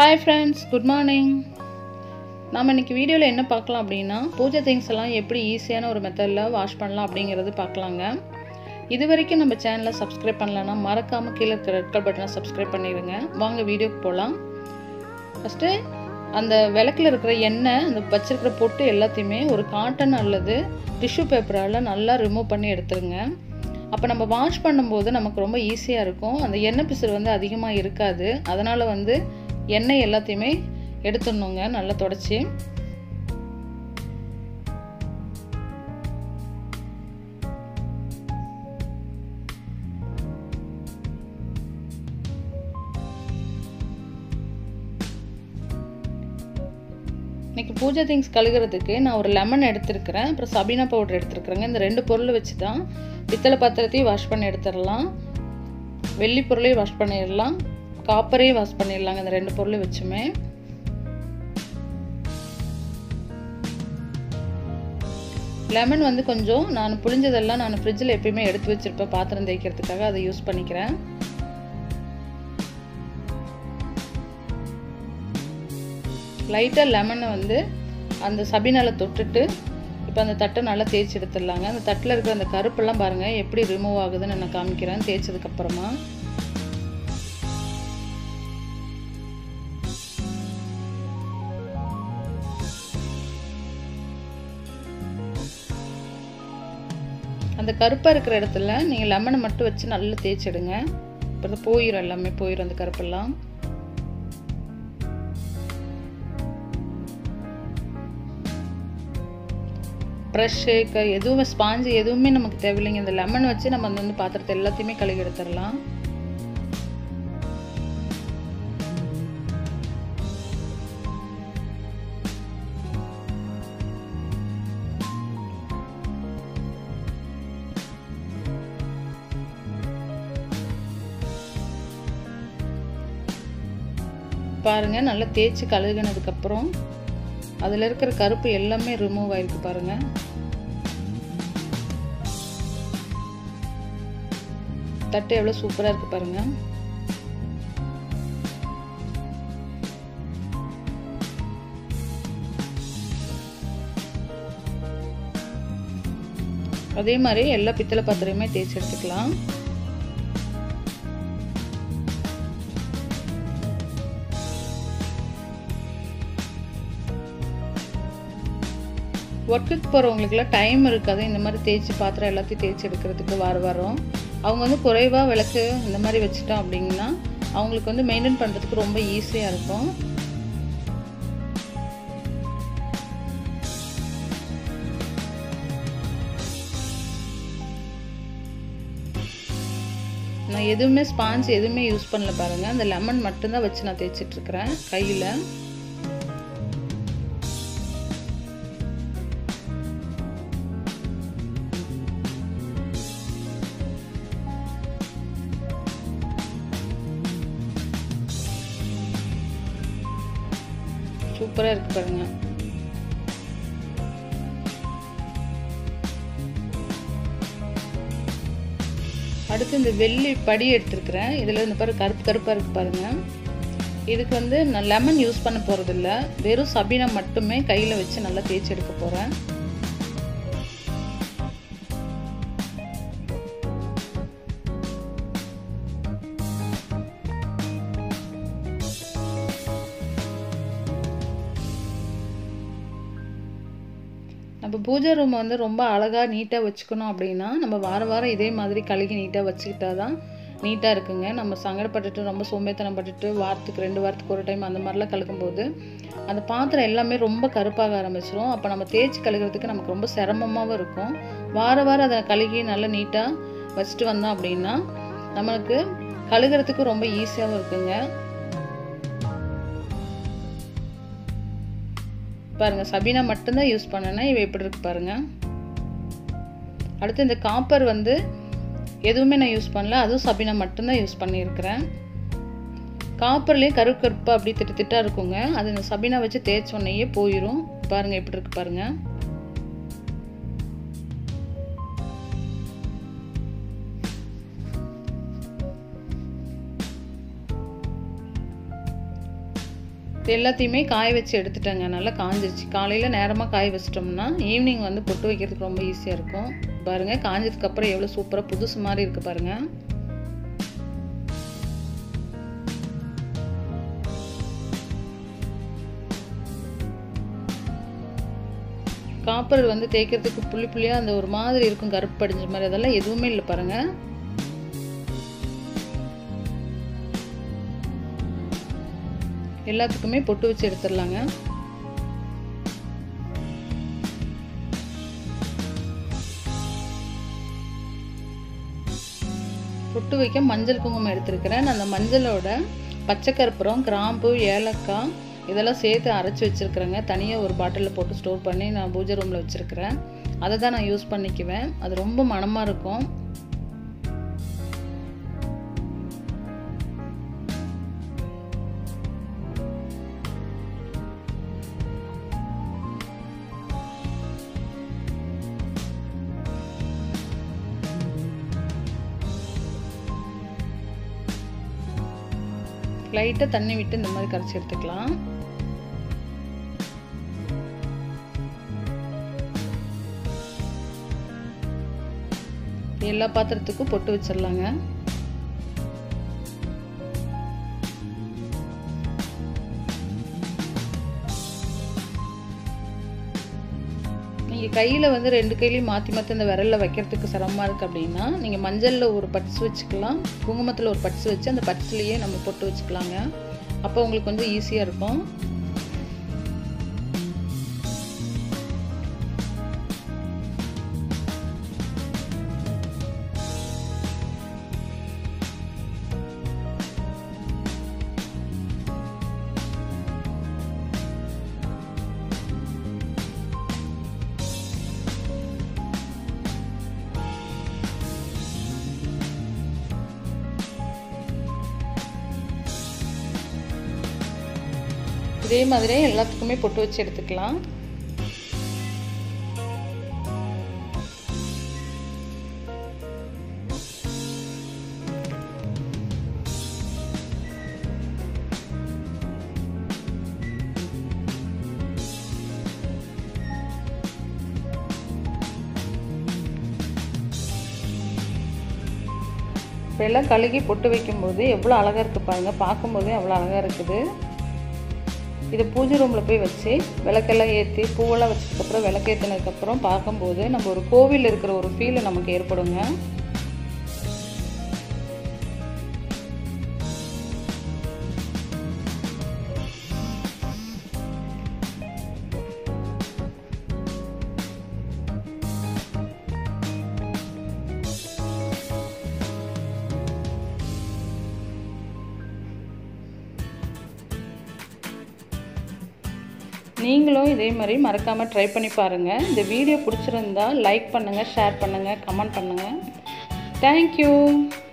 hi friends good morning நம்ம இன்றைக்கி வீடியோவில் என்ன பார்க்கலாம் அப்படின்னா பூஜை திங்ஸ் எல்லாம் எப்படி ஈஸியான ஒரு மெத்தடில் வாஷ் பண்ணலாம் அப்படிங்கிறது பார்க்கலாங்க இது வரைக்கும் நம்ம சேனலை சப்ஸ்கிரைப் பண்ணலன்னா மறக்காமல் கீழே இருக்கிற ரெட் கலர் பட்டனை சப்ஸ்கிரைப் பண்ணிடுங்க வாங்க வீடியோக்கு போகலாம் ஃபஸ்ட்டு அந்த விளக்கில் இருக்கிற எண்ணெய் அந்த வச்சிருக்கிற பொட்டு எல்லாத்தையுமே ஒரு காட்டன் அல்லது டிஷ்யூ பேப்பரால் நல்லா ரிமூவ் பண்ணி எடுத்துருங்க அப்போ நம்ம வாஷ் பண்ணும்போது நமக்கு ரொம்ப ஈஸியாக இருக்கும் அந்த எண்ணெய் பிசுறு வந்து அதிகமாக இருக்காது அதனால் வந்து எண்ணெய் எல்லாத்தையுமே எடுத்துடணுங்க நல்லா தொடச்சி இன்றைக்கி பூஜை திங்ஸ் கழுகுறதுக்கு நான் ஒரு லெமன் எடுத்துருக்கிறேன் அப்புறம் சபீனா பவுடர் எடுத்துருக்குறேங்க இந்த ரெண்டு பொருள் வச்சு தான் பித்தளை பாத்திரத்தையும் வாஷ் பண்ணி எடுத்துடலாம் வெள்ளி பொருளையும் வாஷ் பண்ணிடலாம் காப்பரையும் வாஷ் பண்ணிடலாங்க இந்த ரெண்டு பொருளையும் வச்சுமே லெமன் வந்து கொஞ்சம் நான் புளிஞ்சதெல்லாம் நான் ஃப்ரிட்ஜில் எப்பயுமே எடுத்து வச்சுருப்பேன் பாத்திரம் தேய்க்கிறதுக்காக அதை யூஸ் பண்ணிக்கிறேன் லைட்டாக லெமனை வந்து அந்த சபினால் தொட்டுட்டு இப்போ அந்த தட்டை நல்லா தேய்ச்சி எடுத்துடலாங்க அந்த தட்டில் இருக்கிற அந்த கருப்பெல்லாம் பாருங்கள் எப்படி ரிமூவ் ஆகுதுன்னு நான் காமிக்கிறேன் தேய்ச்சதுக்கப்புறமா அந்த கருப்பாக இருக்கிற இடத்துல நீங்கள் லெமனை மட்டும் வச்சு நல்லா தேய்ச்சிடுங்க அப்புறம் போயிடும் எல்லாமே போயிடும் அந்த கருப்பெல்லாம் ப்ரஷ்ஷு க எதுவுமே ஸ்பாஞ்சு எதுவுமே நமக்கு தேவையில்லைங்க இந்த லெமன் வச்சு நம்ம வந்து பாத்திரத்தை எல்லாத்தையுமே கழுவி எடுத்துடலாம் பாருங்கள் நல்லா தேய்ச்சி கழுகுனதுக்கப்புறம் அதில் இருக்கிற கருப்பு எல்லாமே ரிமூவ் ஆயிருக்கு பாருங்க தட்டு எவ்வளோ சூப்பராக இருக்கு பாருங்க அதே மாதிரி எல்லா பித்தளை பாத்திரமே தேய்ச்சி எடுத்துக்கலாம் ஒர்க்குக்கு போகிறவங்களுக்குலாம் டைம் இருக்காது இந்த மாதிரி தேய்ச்சி பாத்திரம் எல்லாத்தையும் தேய்ச்சி எடுக்கிறதுக்கு வார வாரம் அவங்க வந்து குறைவாக விளக்கு இந்த மாதிரி வச்சுட்டோம் அப்படிங்கன்னா அவங்களுக்கு வந்து மெயின்டைன் பண்ணுறதுக்கு ரொம்ப ஈஸியாக இருக்கும் நான் எதுவுமே ஸ்பாஞ்ச் எதுவுமே யூஸ் பண்ணல பாருங்கள் அந்த லெமன் மட்டும்தான் வச்சு நான் தேய்ச்சிட்ருக்கிறேன் கையில் சூப்பராக இருக்கு பாருங்க அடுத்து இந்த வெள்ளி படி எடுத்துருக்கிறேன் இதில் இந்த பாரு கருப்பு கருப்பாக இருக்குது பாருங்க இதுக்கு வந்து நான் லெமன் யூஸ் பண்ண போகிறதில்ல வெறும் சபீனா மட்டுமே கையில் வச்சு நல்லா தேய்ச்சி எடுக்க போகிறேன் நம்ம பூஜை ரூமை வந்து ரொம்ப அழகாக நீட்டாக வச்சுக்கணும் அப்படின்னா நம்ம வாரம் வாரம் இதே மாதிரி கழுகி நீட்டாக வச்சுக்கிட்டா தான் நீட்டாக இருக்குங்க நம்ம சங்கடப்பட்டுட்டு ரொம்ப சோம்பேத்தனம் பட்டுட்டு வாரத்துக்கு ரெண்டு வாரத்துக்கு ஒரு டைம் அந்த மாதிரிலாம் கழுகும்போது அந்த பாத்திரம் எல்லாமே ரொம்ப கருப்பாக ஆரம்பிச்சிரும் அப்போ நம்ம தேய்ச்சி கழுகுறதுக்கு நமக்கு ரொம்ப சிரமமாகவும் இருக்கும் வார வாரம் அதை கழுகி நல்லா நீட்டாக வச்சுட்டு வந்தோம் அப்படின்னா நம்மளுக்கு கழுகுறதுக்கு ரொம்ப ஈஸியாகவும் இருக்குங்க பாருங்கள் சபீனா மட்டும்தான் யூஸ் பண்ணேன்னா இவ எப்படி இருக்கு பாருங்கள் அடுத்து இந்த காப்பர் வந்து எதுவுமே நான் யூஸ் பண்ணல அதுவும் சபீனா மட்டும்தான் யூஸ் பண்ணியிருக்கிறேன் காப்பர்லேயே கருப்பு கருப்பாக அப்படி திட்டு திட்டாக இருக்குங்க அது இந்த சபீனா வச்சு தேய்ச்சோன்னையே போயிடும் பாருங்கள் எப்படி இருக்கு பாருங்கள் இது எல்லாத்தையுமே காய வச்சு எடுத்துட்டேங்க நல்லா காஞ்சிருச்சு காலையில் நேரமாக காய வச்சிட்டோம்னா ஈவினிங் வந்து பொட்டு வைக்கிறதுக்கு ரொம்ப ஈஸியாக இருக்கும் பாருங்கள் காஞ்சதுக்கப்புறம் எவ்வளோ சூப்பராக புதுசு மாதிரி இருக்குது பாருங்கள் காப்பர் வந்து தேய்க்கிறதுக்கு புள்ளி புள்ளியாக அந்த ஒரு மாதிரி இருக்கும் கருப்பு படிஞ்ச மாதிரி அதெல்லாம் எதுவுமே இல்லை பாருங்கள் எல்லாத்துக்குமே பொட்டு வச்சு எடுத்துடலாங்க பொட்டு வைக்க மஞ்சள் குங்குமம் எடுத்திருக்கிறேன் அந்த மஞ்சளோட பச்சை கற்பூரம் கிராம்பு ஏலக்காய் இதெல்லாம் சேர்த்து அரைச்சி வச்சுருக்குறேங்க தனியாக ஒரு பாட்டிலில் போட்டு ஸ்டோர் பண்ணி நான் பூஜை ரூமில் வச்சுருக்கிறேன் அதை தான் நான் யூஸ் பண்ணிக்குவேன் அது ரொம்ப மணமாக இருக்கும் லைட்டாக தண்ணி விட்டு இந்த மாதிரி கரைச்சி எடுத்துக்கலாம் எல்லா பாத்திரத்துக்கும் பொட்டு வச்சிடலாங்க நீங்கள் கையில் வந்து ரெண்டு கையிலையும் மாற்றி மாற்றி அந்த விரலில் வைக்கிறதுக்கு சிரமமாக இருக்குது அப்படின்னா நீங்கள் மஞ்சளில் ஒரு பட்ஸ் வச்சுக்கலாம் குங்குமத்தில் ஒரு பட்ஸ் வச்சு அந்த பட்ஸ்லேயே நம்ம பொட்டு வச்சுக்கலாங்க அப்போ உங்களுக்கு கொஞ்சம் ஈஸியாக இருக்கும் இதே மாதிரி எல்லாத்துக்குமே பொட்டு வச்சு எடுத்துக்கலாம் இப்போ எல்லாம் கழுகி பொட்டு வைக்கும்போது எவ்வளோ அழகாக இருக்குது பாருங்கள் பார்க்கும்போதே அவ்வளோ அழகாக இருக்குது இதை பூஜை ரூமில் போய் வச்சு விளக்கெல்லாம் ஏற்றி பூவெல்லாம் வச்சதுக்கப்புறம் விளக்கேற்றினதுக்கப்புறம் பார்க்கும்போது நம்ம ஒரு கோவில் இருக்கிற ஒரு ஃபீல் நமக்கு ஏற்படுங்க நீங்களும் இதே மாதிரி மறக்காமல் ட்ரை பண்ணி பாருங்கள் இந்த வீடியோ பிடிச்சிருந்தா லைக் பண்ணுங்கள் ஷேர் பண்ணுங்கள் கமெண்ட் பண்ணுங்கள் தேங்க்யூ